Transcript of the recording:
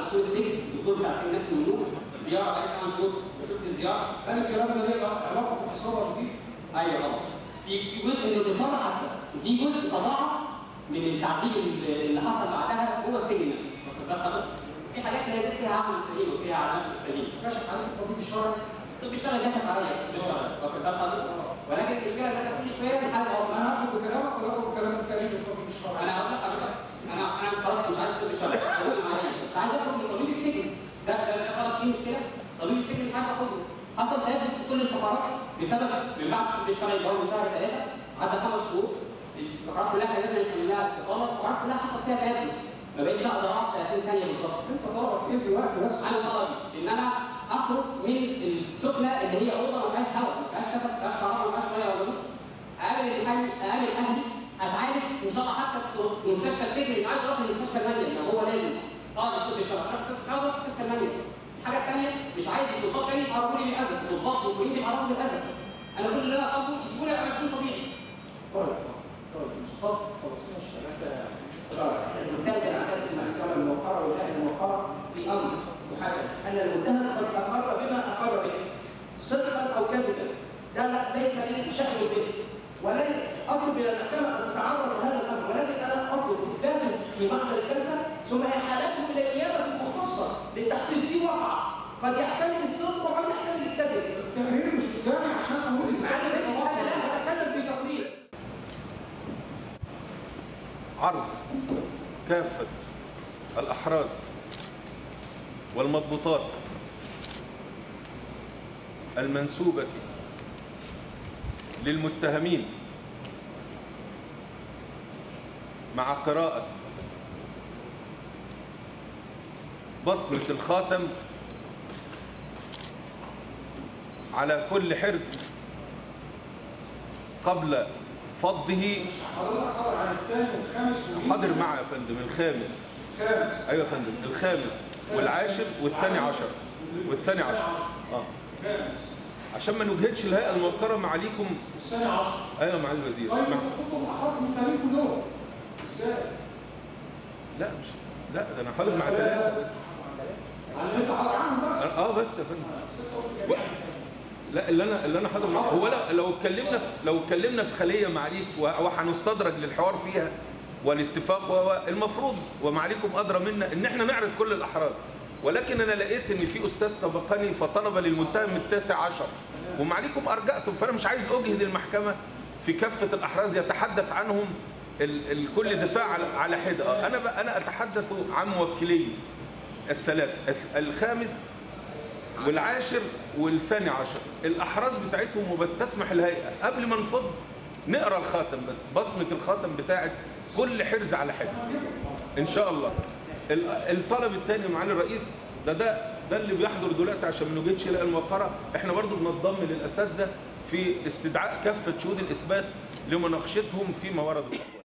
دكتور السجن الدكتور بتاع السجن نفسه منوف زياره بقى ثمان شهور شفت الزياره هل الكلام ده ليه علاقه بالاصابه دي؟ ايوه طبعا في في جزء من الاصابه حادثه وفي جزء تضاعف من التعذيب اللي اللي حصل بعدها جوه السجن نفسه واخد بالك حضرتك؟ في حاجات لازم فيها عقل مستقيم وفيها علامات مستقيم كشف عليك الطبيب الشرعي الطب الشرعي كشف عليا الطب الشرعي واخد بالك حضرتك؟ ولكن المشكله ان انا كل شويه بنحل انا هاخد بكلامك ولا اخد بكلام الكريم الطبيب الشرعي؟ انا هقول لك حضرتك انا انا خلاص مش عايز طب الشرعي هقول معايا بس عايز اخد من طبيب السجن ده ده ده غلط فيه مشكله طبيب السجن مش عارف اخده حصل تيبس في كل الفقرات بسبب من بعد الطب الشرعي اللي هو من شهر ثلاثه عدى خمس شهور الفقرات كلها كان لازم يكون لها استقامه الفقرات كلها حصل فيها تيبس ما بقتش اقدر اقعد 30 ثانيه بالظبط انت طلبك ايه دلوقتي بس؟ انا طلبي ان انا اخرج من السكنه اللي هي اوضه ما فيهاش هواء ما فيهاش نفس ما فيهاش كهرباء ما فيهاش ميه ولا نور اقابل الحي اقابل اهلي اتعالج ان شاء الله حتى في مستشفى السجن مش عايز اروح لمستشفى المنيل لو هو لازم اه الطب الشرعي مش عايز اروح مستشفى المنيل الحاجه الثانيه مش عايز السلطات تاني يقربوا لي من الاذى السلطات والمسؤولين بيقربوا من الاذى انا كل اللي انا طالبه يسيبوني ابقى مسؤول طبيعي طيب طيب مش خلاص خلاص ماشي المستأجر عدد المحكمة الموقرة والأهل الموقرة في أمر محدد أن المتهم قد أقر بما أقر به صدقا أو كذبا ده لا ليس لي شأن به ولن أطلب من المحكمة أن تتعرض لهذا الأمر ولكن أنا أطلب إثباته في محضر الجلسة ثم إحالته إلى النيابة المختصة للتحقيق دي واقعة قد يحتمل الصدق وقد يحتمل الكذب التقرير مش قدامي عشان اقول اذا مع أن ليس أنا لا أتكلم في تقرير عرض كافة الأحراز والمضبوطات المنسوبة للمتهمين مع قراءة بصمة الخاتم على كل حرز قبل فضه حضرتك حاضر عن الثاني والخامس والخامس حاضر معي يا فندم الخامس ايوه يا فندم الخامس والعاشر والثاني عشر والثاني عشر اه خامس عشان ما نجهدش الهيئه الموقره معاليكم والثاني عشر ايوه معالي الوزير طيب مع... انت بتطلب الاحراز المتهمين كلهم ازاي؟ لا مش لا ده انا حاضر مع ثلاثه بس يعني انت حاضر عنهم بس اه بس يا فندم لا اللي انا اللي انا حاضر معاه هو لو لو اتكلمنا في لو اتكلمنا في خليه معاليك و- وهنستدرج للحوار فيها والاتفاق و- المفروض ومعاليكم ادرى منا ان احنا نعرض كل الاحراز ولكن انا لقيت ان في استاذ سبقني فطلب للمتهم التاسع عشر ومعاليكم ارجعتم فانا مش عايز اجهد المحكمه في كافه الاحراز يتحدث عنهم ال- الكل دفاع على على حده آه، انا بقى انا اتحدث عن موكلي الثلاث الث- الخامس والعاشر والثاني عشر الأحراز بتاعتهم وبستسمح الهيئة قبل ما نفض نقرا الخاتم بس بصمة الخاتم بتاعت كل حرز على حدة إن شاء الله ال- الطلب الثاني معالي الرئيس ده ده ده اللي بيحضر دلوقتي عشان ما نوجدش لا الموقرة احنا برضو بنضم للأساتذة في استدعاء كافة شهود الإثبات لمناقشتهم في موارد الأقوال